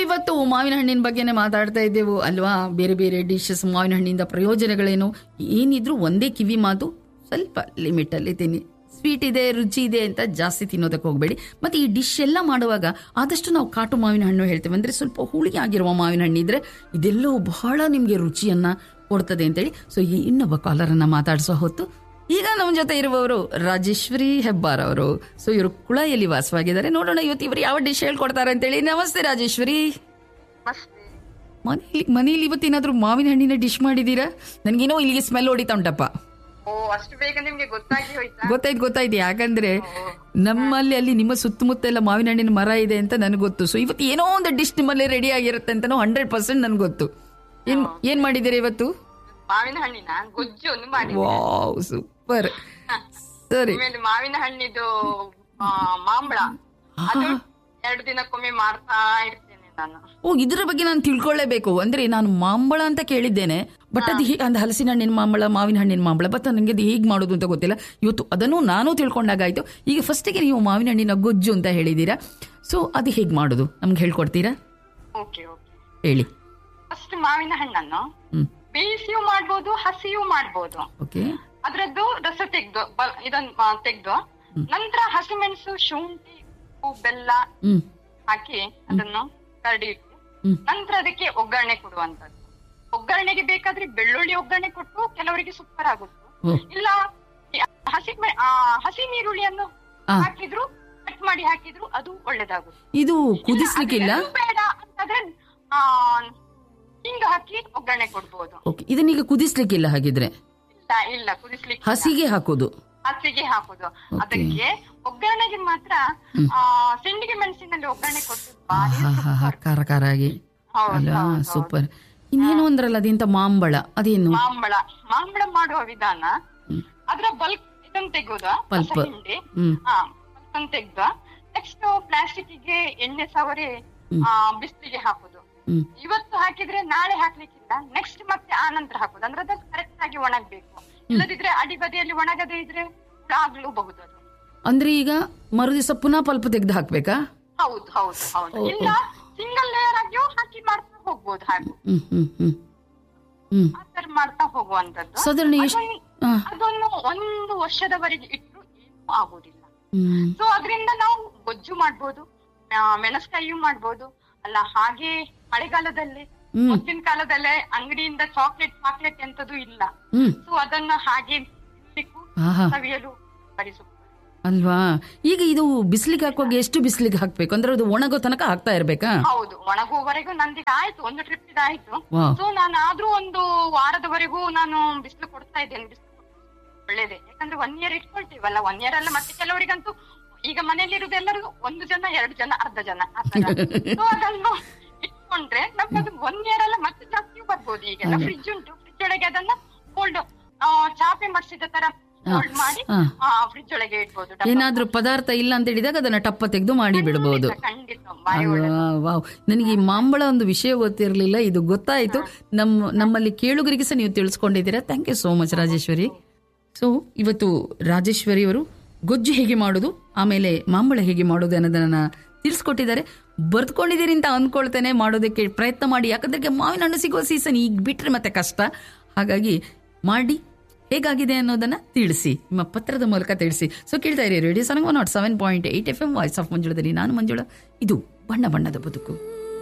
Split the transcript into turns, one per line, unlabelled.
ಇವತ್ತು ಮಾವಿನ ಹಣ್ಣಿನ ಬಗ್ಗೆನೇ ಮಾತಾಡ್ತಾ ಇದ್ದೆವು ಅಲ್ವಾ ಬೇರೆ ಬೇರೆ ಡಿಶಸ್ ಮಾವಿನ ಹಣ್ಣಿಂದ ಪ್ರಯೋಜನಗಳೇನು ಏನಿದ್ರು ಒಂದೇ ಕಿವಿ ಮಾತು ಸ್ವಲ್ಪ ಲಿಮಿಟ್ ಅಲ್ಲಿ ತಿನ್ನಿ ಸ್ವೀಟ್ ಇದೆ ರುಚಿ ಇದೆ ಅಂತ ಜಾಸ್ತಿ ತಿನ್ನೋದಕ್ಕೆ ಹೋಗಬೇಡಿ ಮತ್ತೆ ಈ ಡಿಶ್ ಎಲ್ಲ ಮಾಡುವಾಗ ಆದಷ್ಟು ನಾವು ಕಾಟು ಮಾವಿನ ಹಣ್ಣು ಹೇಳ್ತೇವೆ ಅಂದ್ರೆ ಸ್ವಲ್ಪ ಹುಳಿಗೆ ಆಗಿರುವ ಮಾವಿನ ಹಣ್ಣಿದ್ರೆ ಇದೆಲ್ಲೋ ಬಹಳ ನಿಮಗೆ ರುಚಿಯನ್ನ ಕೊಡ್ತದೆ ಅಂತೇಳಿ ಸೊ ಈ ಇನ್ನೊಬ್ಬ ಕಾಲರನ್ನ ಮಾತಾಡಿಸೋ ಹೊತ್ತು ಈಗ ನಮ್ಮ ಜೊತೆ ಇರುವವರು ರಾಜೇಶ್ವರಿ ಹೆಬ್ಬಾರ್ ಅವರು ಸೊ ಇವರು ಕುಳಾಯಲ್ಲಿ ವಾಸವಾಗಿದ್ದಾರೆ ನೋಡೋಣ ಇವತ್ತು ಇವರು ಯಾವ ಡಿಶ್ ಹೇಳ್ಕೊಡ್ತಾರೆ ಅಂತೇಳಿ ನಮಸ್ತೆ ರಾಜೇಶ್ವರಿ
ಮಸ್ತ್
ಮನೇಲಿ ಮನೇಲಿ ಇವತ್ತೇನಾದ್ರೂ ಮಾವಿನ ಹಣ್ಣಿನ ಡಿಶ್ ಮಾಡಿದೀರಾ ನನಗೇನೋ ಇಲ್ಲಿಗೆ ಸ್ಮೆಲ್ ಹೊಡಿತಾ ಉಂಟಪ್ಪ
ಓ ಅಷ್ಟು ಬೇಗ ನಿಮ್ಗೆ ಗೊತ್ತಾಗಿ ಹೋಯ್ತಾ
ಗೊತ್ತಾಯ್ತು ಗೊತ್ತಾಯ್ತು ಯಾಕಂದ್ರೆ ನಮ್ಮಲ್ಲಿ ಅಲ್ಲಿ ನಿಮ್ಮ ಸುತ್ತಮುತ್ತ ಎಲ್ಲ ಮಾವಿನ ಹಣ್ಣಿನ ಮರ ಇದೆ ಅಂತ ನನಗೆ ಗೊತ್ತು ಸೊ ಇವತ್ತು ಏನೋ ಒಂದು ಡಿಶ್ ನಿಮ್ಮಲ್ಲಿ ರೆಡಿ ಆಗಿರುತ್ತೆ ಅಂತ ಹಂಡ್ರೆಡ್ ಪರ್ಸೆಂಟ್ ನನ್ಗೆ ಗೊತ್ತು ಏನ್ ಏನ್ ಮಾಡಿದ್ದೀರಾ ಇವತ್ತು
ಮಾವಿನ ಹಣ್ಣಿನ ಗೊಜ್ಜು ಒಂದು ಮಾಡಿ
ವಾವ್ ಸೂಪರ್ ಸರಿ
ಆಮೇಲೆ ಮಾವಿನ ಹಣ್ಣಿದು ಆ, ಮಾಂಬಳ ಅದು ಎರಡು ದಿನಕ್ಕೊಮ್ಮೆ ಮಾಡ್ತಾ ಇರ್ತೇನೆ ನಾನು
ಓ ಇದರ ಬಗ್ಗೆ ನಾನು ತಿಳ್ಕೊಳ್ಳೇಬೇಕು ಅಂದ್ರೆ ನಾನು ಮಾಂಬಳ ಅಂತ ಕೇಳಿದ್ದೇನೆ ಬಟ್ ಅದು ಹೀ- ಅಂದ್ರೆ ಹಲಸಿನ ಹಣ್ಣಿನ ಮಾಂಬಳ ಮಾವಿನ ಹಣ್ಣಿನ ಮಾಂಬಳ ಬಟ್ ನನಗೆ ಅದು ಹೇಗೆ ಮಾಡೋದು ಅಂತ ಗೊತ್ತಿಲ್ಲ ಇವತ್ತು ಅದನ್ನು ನಾನು ತಿಳ್ಕೊಂಡಾಗಾಯ್ತು ಈಗ ಫಸ್ಟಿಗೆ ನೀವು ಮಾವಿನ ಹಣ್ಣಿನ ಗೊಜ್ಜು ಅಂತ ಹೇಳಿದ್ದೀರಾ ಸೊ ಅದು ಹೇಗೆ ಮಾಡೋದು ನಮ್ಗೆ ಹೇಳ್ಕೊಡ್ತೀರಾ
ಓಕೆ ಓಕೆ
ಹೇಳಿ
ಫಸ್ಟ್ ಮಾವಿನ ಹಣ್ಣನ್ನು
ಹ್ಮ್
ಬೇಯಿಸಿಯೂ ಮಾಡ್ಬೋದು ಹಸಿಯೂ ಮಾಡ್ಬೋದು
ಓಕೆ
ಅದ್ರದ್ದು ರಸ ತೆಗ್ದು ಬ- ಇದನ್ನ ತೆಗ್ದು ನಂತರ ಹಸಿಮೆಣಸು ಶುಂಠಿ ಉಪ್ಪು ಬೆಲ್ಲ
ಹ್ಮ್
ಹಾಕಿ ಅದನ್ನು ಕರಡಿ ಇಟ್ಟು
ಹ್ಮ್.
ನಂತರ ಅದಕ್ಕೆ ಒಗ್ಗರಣೆ ಕೊಡುವಂತದ್ದು ಒಗ್ಗರಣೆಗೆ ಬೇಕಾದ್ರೆ ಬೆಳ್ಳುಳ್ಳಿ ಒಗ್ಗರಣೆ ಕೊಟ್ಟು ಕೆಲವರಿಗೆ ಸೂಪರ್ ಆಗುತ್ತೆ
ಓ
ಇಲ್ಲ ಈ ಹಸಿ ಮೆ- ಆ, ಹಸಿ ನೀರುಳ್ಳಿಯನ್ನು
ಆ.
ಹಾಕಿದ್ರು ಕಟ್ ಮಾಡಿ ಹಾಕಿದ್ರು ಅದು ಒಳ್ಳೇದಾಗುತ್ತೆ
ಇದು ಕುದಿಸ್ಲಿಕ್ಕಿಲ್ಲ
ಅದು ಬೇಡ ಅಂತಂದ್ರೆ ಆ ಹಿಂಗ ಹಾಕಿ ಒಗ್ಗರಣೆ ಕೊಡ್ಬೋದು
ಓಕೆ ಇದನ್ನೀಗ ಕುದಿಸ್ಲಿಕ್ಕಿಲ್ಲ ಹಾಗಿದ್ರೆ
ಇಲ್ಲ ಇಲ್ಲ ಕುದಿಸ್ಲಿಕ್ಕೆ
ಹಸಿಗೆ ಹಾಕೋದು
ಹಸಿಗೆ ಹಾಕುದು ಅದಕ್ಕೆ ಒಗ್ಗರಣೆಗೆ ಮಾತ್ರ ಆ ಸಿಂಡಿಗೆ ಮೆಣಸಿನಲ್ಲಿ ಒಗ್ಗರಣೆ ಕೊಟ್ಟು ಬಾರಿ
ಹಾ ಹಾ ಹಾ ಖಾರ ಖಾರ ಆಗಿ
ಹೌದು,
ಅಲ್ಲ
ಹೌದು, ಹೌದು.
ಸೂಪರ್ ಇನ್ನೇನು ಅಂದ್ರಲ್ಲ ಅದೆಂತ ಮಾಂಬಳ ಅದೇನು
ಮಾಂಬಳ ಮಾಂಬಳ ಮಾಡುವ ವಿಧಾನ ಅದ್ರ ಬಲ್ಕ್ ಇದನ್ನ ತೆಗೆಯೋದು
ಪಲ್ಪ್.
ಹಿಂಡಿ
ಹ್ಮ್
ಹಾ ಅದನ್ನ ತೆಗ್ದು ನೆಕ್ಸ್ಟ್ ಪ್ಲಾಸ್ಟಿಕ್ ಗೆ ಎಣ್ಣೆ ಸವರಿ ಆ, ಬಿಸಿಲಿಗೆ ಹಾಕುದು
ಹ್ಮ್
ಇವತ್ತು ಹಾಕಿದ್ರೆ ನಾಳೆ ಹಾಕ್ಲಿಕ್ಕಿಲ್ಲ ನೆಕ್ಸ್ಟ್ ಮತ್ತೆ ಆ ನಂತರ ಹಾಕುದು ಅಂದ್ರೆ ಅದು ಕರೆಕ್ಟ್ ಆಗಿ ಒಣಗ್ಬೇಕು ಇಲ್ಲದಿದ್ರೆ ಅಡಿ ಬದಿಯಲ್ಲಿ ಒಣಗದೇ ಇದ್ರೆ ಆಗ್ಲೂಬಹುದು ಅದು
ಅಂದ್ರೆ ಈಗ ಮರುದಿವಸ ಪುನಃ ಪಲ್ಪ್ ತೆಗೆದು ಹಾಕ್ಬೇಕಾ
ಹೌದು ಹೌದು ಹೌದು ಇಲ್ಲ ಸಿಂಗಲ್ ಲೇಯರ್ ಆಗಿಯೂ ಹಾಕಿ ಮಾಡ್ತಾ ಹೋಗ್ಬೋದು ಹಾಗೆ
ಹ್ಮ್ ಹ್ಮ್ ಹ್ಮ್ ಹ್ಮ್
ಆ ತರ ಮಾಡ್ತಾ ಹೋಗುವಂತದ್ದು
ಸಾಧಾರಣ ಎಷ್ಟು
ಅದೊಂದು-
ಹಾ
ಅದನ್ನು ಒಂದು ವರ್ಷದವರೆಗೆ ಇಟ್ಟರು ಏನೂ ಆಗುದಿಲ್ಲ
ಹ್ಮ್
ಸೊ ಅದರಿಂದ ನಾವು ಗೊಜ್ಜು ಮಾಡ್ಬೋದು ಆ, ಮೆಣಸ್ಕಾಯಿಯೂ ಮಾಡ್ಬೋದು ಅಲ್ಲ ಹಾಗೆ ಮಳೆಗಾಲದಲ್ಲಿ
ಹ್ಮ್.
ಮೊದಲಿನ ಕಾಲದಲ್ಲೇ ಅಂಗಡಿಯಿಂದ ಚಾಕ್ಲೇಟ್ ಚಾಕ್ಲೇಟ್ ಎಂತದೂ ಇಲ್ಲ
ಹ್ಮ್
ಸೊ ಅದನ್ನ ಹಾಗೆ ತಿನ್ಲಿಕ್ಕೂ
ಆಹಾ
ಸವಿಯಲು ಬರಿಸು
ಅಲ್ವಾ ಈಗ ಇದು ಬಿಸಿಲಿಗೆ ಹಾಕುವಾಗ ಎಷ್ಟು ಬಿಸಿಲಿಗೆ ಹಾಕ್ಬೇಕು ಅಂದ್ರೆ ಅದು ಒಣಗೋ ತನಕ ಹಾಕ್ತಾ ಇರ್ಬೇಕಾ
ಹೌದು ಒಣಗುವವರೆಗೂ ನಂದಿಗೆ ಆಯ್ತು ಒಂದು ಟ್ರಿಪ್ ಇದಾಯ್ತು
ವಾ
ಸೊ ನಾನು ಆದ್ರೂ ಒಂದು ವಾರದವರೆಗೂ ನಾನು ಬಿಸಿಲು ಕೊಡ್ತಾ ಇದ್ದೇನೆ ಬಿಸಿಲು ಒಳ್ಳೇದೇ ಯಾಕಂದ್ರೆ ಒನ್ ಇಯರ್ ಇಟ್ಕೊಳ್ತೀವಲ್ಲ ಒನ್ ಇಯರ್ ಅಲ್ಲ ಮತ್ತೆ ಕೆಲವರಿಗಂತೂ ಈಗ ಮನೆಯಲ್ಲಿ ಇರುದು ಎಲ್ಲರೂ ಒಂದು ಜನ ಎರಡು ಜನ ಅರ್ಧ ಜನ ಆ ತರ. So ಅದನ್ನು ಇಟ್ಕೊಂಡ್ರೆ ನಮ್ಗೆ ಅದು ಒನ್ ಇಯರ್ ಅಲ್ಲ ಮತ್ತೆ ಜಾಸ್ತಿ ಬರ್ಬೋದು ಈಗೆಲ್ಲ ಫ್ರಿಜ್ ಉಂಟು ಫ್ರಿಜ್ ಒಳಗೆ ಅದನ್ನ ಕೋಲ್ಡ್ ಚಾಪೆ ಮಾಡಿಸಿದ ತರ ಕೋಲ್ಡ್ ಮಾಡಿ
ಹಾ.
ಫ್ರಿಜ್ ಒಳಗೆ ಇಡ್ಬೋದು ಡಬ್ಬ.
ಏನಾದ್ರೂ ಪದಾರ್ಥ ಇಲ್ಲ ಅಂತ ಹೇಳಿದಾಗ ಅದನ್ನ ಟಪ್ಪ ತೆಗೆದು ಮಾಡಿ ಬಿಡಬಹುದು
ಖಂಡಿತ ಬಾರಿ ಒಳ್ಳೆ
ಅಲ್ವಾ ವಾವ್ ನನಗೆ ಈ ಮಾಂಬಳ ಒಂದು ವಿಷಯ ಗೊತ್ತಿರಲಿಲ್ಲ ಇದು ಗೊತ್ತಾಯ್ತು ನಮ್ಮ ನಮ್ಮಲ್ಲಿ ಕೇಳುಗರಿಗೆ ಸಹ ನೀವು ತಿಳಿಸ್ಕೊಂಡಿದ್ದೀರಾ thank you so much Rajeshwari so ಇವತ್ತು ರಾಜೇಶ್ವರಿ ಅವರು ಗೊಜ್ಜು ಹೇಗೆ ಮಾಡೋದು ಆಮೇಲೆ ಮಾಂಬಳ ಹೇಗೆ ಮಾಡೋದು ಅನ್ನೋದನ್ನ ತಿಳಿಸ್ಕೊಟ್ಟಿದ್ದಾರೆ ಬರ್ದ್ಕೊಂಡಿದ್ದೀರಿ ಅಂತ ಅಂದ್ಕೊಳ್ತೇನೆ ಮಾಡೋದಕ್ಕೆ ಪ್ರಯತ್ನ ಮಾಡಿ ಯಾಕಂದ್ರೆ ಮಾವಿನ ಹಣ್ಣು ಸಿಗುವ ಸೀಸನ್ ಈಗ ಬಿಟ್ರೆ ಮತ್ತೆ ಕಷ್ಟ ಹಾಗಾಗಿ ಮಾಡಿ ಹೇಗಾಗಿದೆ ಅನ್ನೋದನ್ನ ತಿಳಿಸಿ ನಿಮ್ಮ ಪತ್ರದ ಮೂಲಕ ತಿಳಿಸಿ ಸೊ ಕೇಳ್ತಾ ಇರಿ ರೇಡಿಯೋ ಸನಗ ನಾಟ್ seven point eight F M voice of ಮಂಜುಳದಲ್ಲಿ ನಾನು ಮಂಜುಳ ಇದು ಬಣ್ಣ ಬಣ್ಣದ ಬದುಕು